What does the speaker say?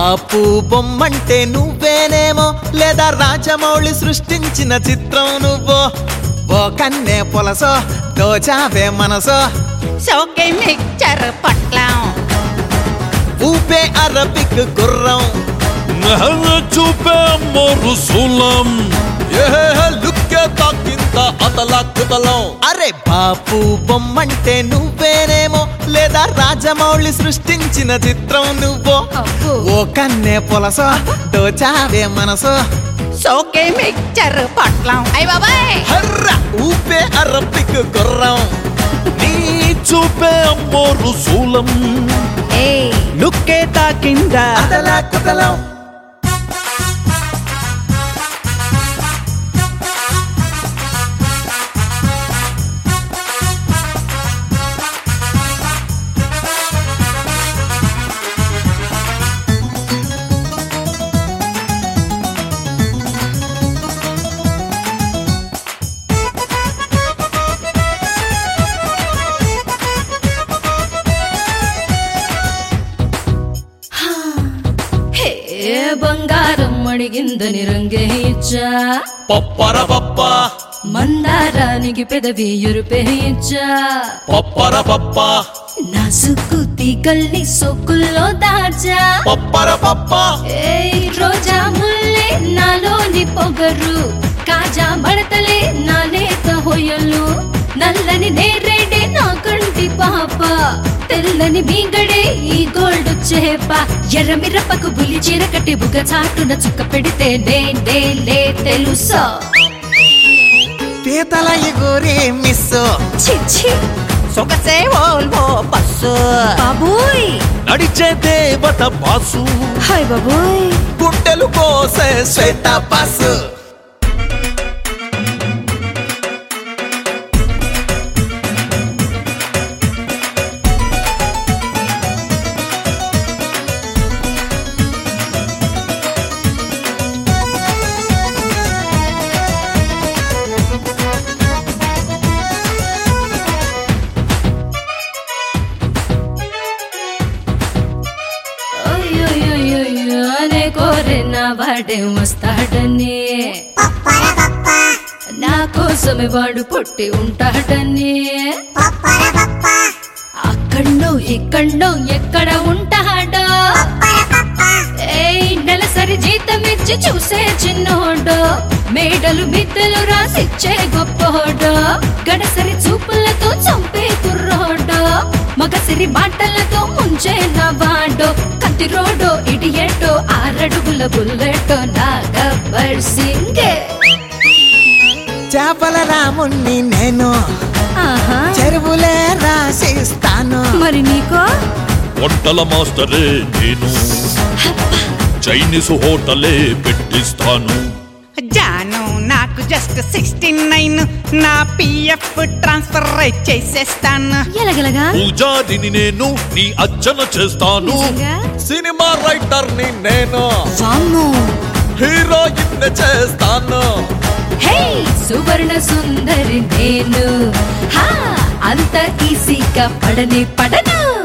బాపు బొమ్మంటే నువ్వేనేమో లేదా రాజమౌళి సృష్టించిన చిత్రం నువ్వో ఓ కన్నే పొలసో దోచావే మనసో సోకే మిక్చర్ పొట్లం ఊపే అరబిక్ గుర్రం చూపే మరుసులం లుక్కే తాకింత అతల కుతలం అరే బాపు బొమ్మంటే నువ్వేనేమో లేదా రాజమౌళి సృష్టించిన చిత్రం నువ్వో అబ్బో. ఓ కన్నే పొలసో దోచావే మనసో సోకే మిక్చర్ పొట్లం అయ్య బాబాయ్ హర్ర ఊపే అరబిక్ గుర్రం నీ చూపే మరుసులం ఏయ్ లుక్కే తాకిందా అతల కుతలం హే బంగారం అడిగిందని రంగేయించా పప్పర పప్ప మందారానికి పెదవి ఎరుపేయించా పప్పర పప్ప నా సుక్కు తీగల్ని సొక్కుల్లో దాచా పప్పర పప్ప ఏయ్ రోజా ముల్లే నాలోని పొగరు కాజా మడతలే నా నేత హొయలు నల్లని నేరేడే నా కంటి పాప తెల్లని మీగడే ఈ గోల్డ్ చేప ఎర్ర మిరపకు బులి చీర కట్టి బుగ చాటున చుక్క పెడితే నే లే తెలుసా పీతల ఎగురే మిస్ చిచ్చి సొగసే ఓల్వో బస్సు బాబోయ్ నడిచే దేవత బాసు హాయ్ బాబోయ్ గుండెలు కోసే శ్వేత బస్ అయ్యోయ్యోయ్యో అనే కోరిన వాడే వస్తాడని నా కోసమే వాడు పుట్టి ఉంటాడని అక్కడో ఇక్కడో ఎక్కడ ఉంటాడో ఏయ్ నెలసరి జీతం ఇచ్చి చూసే చిన్నోడో మేడలు మిద్దెలు రాసిచ్చే గొప్పోడో గడసరి చూపులతో చంపే కుర్రోడో మగసిరి మాటలతో ముంచే నవాడో కత్తి రోడో ఇడియటో ఆరడుగుల బుల్లెటో నా గబ్బర్ సింగే చేపల రాముణ్ణి నేను ఆహా చెరువులే రాసిస్తాను మరి నీకో వంటల మాస్టరే నేను చైనీస్ హోటలే పెట్టిస్తాను జాను నాకు జస్ట్ సిక్స్టీ నైన్ నా పిఎఫ్ ట్రాన్స్ఫర్ చేసేస్తాను ఎలగలగా పూజారిని నేను నీ అర్చన చేస్తాను నిజంగా? సినిమా రైటర్ ని నేను వామ్మో హీరోయిన్ చేస్తాను హే సువర్ణ సుందరి నేను హా అంత ఈజీగా పడని పడను